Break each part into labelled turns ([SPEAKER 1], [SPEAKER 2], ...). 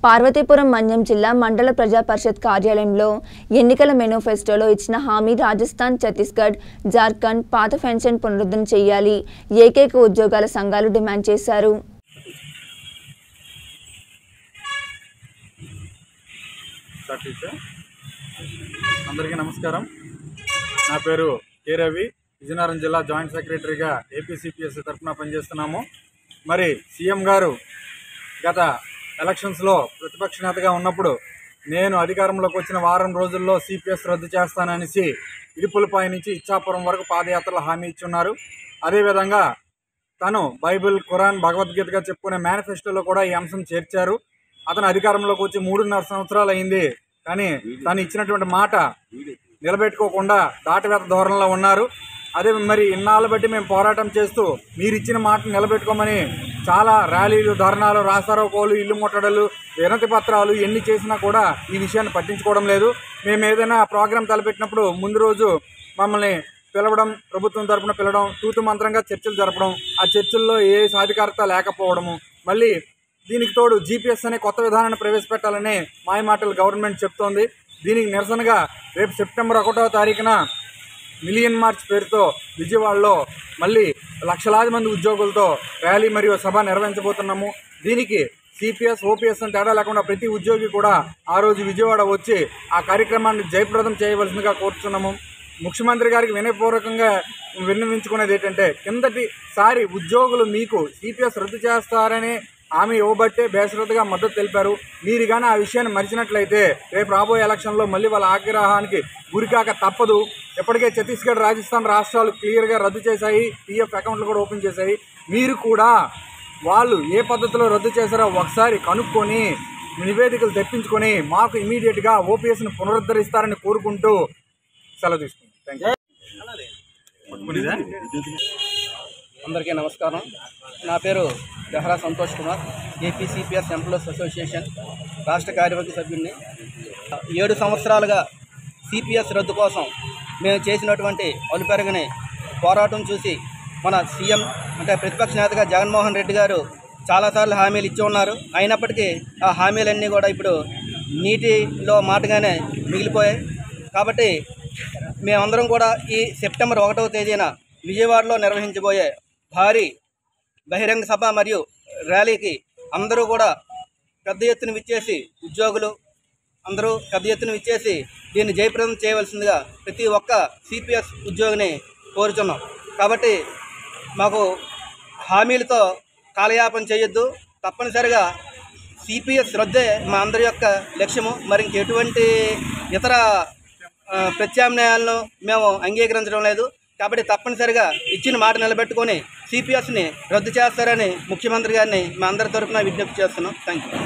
[SPEAKER 1] పార్వతీపురం మన్యం జిల్లా మండల ప్రజా పరిషత్ కార్యాలయంలో ఎన్నికల మేనిఫెస్టోలో ఇచ్చిన హామీ రాజస్థాన్ ఛత్తీస్గఢ్ జార్ఖండ్ పాత పెన్షన్ పునరుద్ధరణ చేయాలి ఏకైక ఉద్యోగాల సంఘాలు డిమాండ్ చేశారు
[SPEAKER 2] స్టార్ట్ చేసా అందరికీ నమస్కారం నా పేరు కే రవి విజయనగరం జిల్లా జాయింట్ సెక్రటరీగా ఏపీసీపీఎస్ తరఫున పనిచేస్తున్నాము మరి సీఎం గారు గత ఎలక్షన్స్లో ప్రతిపక్ష నేతగా ఉన్నప్పుడు నేను అధికారంలోకి వచ్చిన వారం రోజుల్లో సిపిఎస్ రద్దు చేస్తాననేసి ఇడుపులపై నుంచి ఇచ్చాపురం వరకు పాదయాత్రలో హామీ ఇచ్చున్నారు అదేవిధంగా తను బైబిల్ ఖురాన్ భగవద్గీతగా చెప్పుకునే మేనిఫెస్టోలో కూడా ఈ అంశం చేర్చారు అతను అధికారంలోకి వచ్చి మూడున్నర సంవత్సరాలు అయింది కానీ తను ఇచ్చినటువంటి మాట నిలబెట్టుకోకుండా దాటవేత ధోరణిలో ఉన్నారు అదే మరి ఇన్నాళ్ళు బట్టి మేము పోరాటం చేస్తూ మీరు ఇచ్చిన మాట నిలబెట్టుకోమని చాలా ర్యాలీలు ధర్నాలు రాస్తారోకోలు ఇల్లు ముట్టడలు వినతి పత్రాలు ఎన్ని చేసినా కూడా ఈ విషయాన్ని పట్టించుకోవడం లేదు మేము ఏదైనా ప్రోగ్రాం తలపెట్టినప్పుడు ముందు రోజు మమ్మల్ని పిలవడం ప్రభుత్వం తరపున పిలవడం తూతు మంత్రంగా చర్చలు జరపడం ఆ చర్చల్లో ఏ సాధికారత లేకపోవడము మళ్ళీ దీనికి తోడు జీపీఎస్ అనే కొత్త విధానాన్ని ప్రవేశపెట్టాలని మాయమాటలు గవర్నమెంట్ చెప్తోంది దీనికి నిరసనగా రేపు సెప్టెంబర్ ఒకటో తారీఖున మిలియన్ మార్చ్ పేరుతో విజయవాడలో మళ్ళీ లక్షలాది మంది ఉద్యోగులతో ర్యాలీ మరియు సభ నిర్వహించబోతున్నాము దీనికి సిపిఎస్ ఓపీఎస్ అని తేడా లేకుండా ప్రతి ఉద్యోగి కూడా ఆ రోజు విజయవాడ వచ్చి ఆ కార్యక్రమాన్ని జయప్రదం చేయవలసిందిగా కోరుతున్నాము ముఖ్యమంత్రి గారికి వినయపూర్వకంగా విన్నవించుకునేది ఏంటంటే కిందటిసారి ఉద్యోగులు మీకు సిపిఎస్ రద్దు చేస్తారని హామీ ఇవ్వబట్టే బేసరతుగా మద్దతు తెలిపారు మీరు కానీ ఆ విషయాన్ని మరిచినట్లయితే రేపు రాబోయే ఎలక్షన్లో మళ్ళీ వాళ్ళ ఆగ్రహానికి గురికాక తప్పదు ఇప్పటికే ఛత్తీస్గఢ్ రాజస్థాన్ రాష్ట్రాలు క్లియర్గా రద్దు చేశాయి పిఎఫ్ అకౌంట్లు కూడా ఓపెన్ చేశాయి మీరు కూడా వాళ్ళు ఏ పద్ధతిలో రద్దు చేశారో ఒకసారి కనుక్కొని నివేదికలు తెప్పించుకొని మాకు ఇమీడియట్గా ఓపీఎస్ని పునరుద్ధరిస్తారని కోరుకుంటూ సెలవు తీసుకుంటాం థ్యాంక్ యూ
[SPEAKER 3] అందరికీ నమస్కారం నా పేరు దహరా Santosh Kumar APCPS employees association రాష్ట్ర కార్యవర్గ సభ్యుడిని ఏడు సంవత్సరాలుగా సిపిఎస్ రద్దు కోసం మేము చేసినటువంటి అలుపెరగని పోరాటం చూసి మన సీఎం అంటే ప్రతిపక్ష నేతగా జగన్మోహన్ రెడ్డి గారు చాలాసార్లు హామీలు ఇచ్చి ఉన్నారు అయినప్పటికీ ఆ హామీలన్నీ కూడా ఇప్పుడు నీటిలో మాటగానే మిగిలిపోయాయి కాబట్టి మేమందరం కూడా ఈ సెప్టెంబర్ ఒకటవ తేదీన విజయవాడలో నిర్వహించబోయే భారీ బహిరంగ సభ మరియు ర్యాలీకి అందరూ కూడా పెద్ద ఎత్తున విచ్చేసి ఉద్యోగులు అందరూ పెద్ద ఎత్తున విచ్చేసి దీన్ని జయప్రదం చేయవలసిందిగా ప్రతి ఒక్క సిపిఎస్ ఉద్యోగిని కోరుచున్నాం కాబట్టి మాకు హామీలతో కాలయాపన చేయొద్దు తప్పనిసరిగా సిపిఎస్ రద్దే మా అందరి యొక్క లక్ష్యము మరి ఇంకెటువంటి ఇతర ఆ, ప్రత్యామ్నాయాలను మేము అంగీకరించడం లేదు కాబట్టి తప్పనిసరిగా ఇచ్చిన మాట నిలబెట్టుకొని సిపిఎస్ని రద్దు చేస్తారని ముఖ్యమంత్రి గారిని మా అందరి తరఫున విజ్ఞప్తి చేస్తున్నాం థ్యాంక్ యూ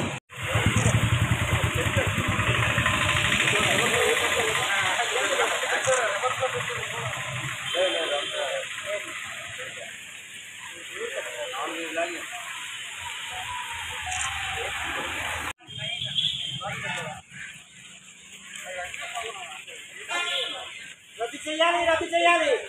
[SPEAKER 4] రద్దు చేయాలి రద్దు చేయాలి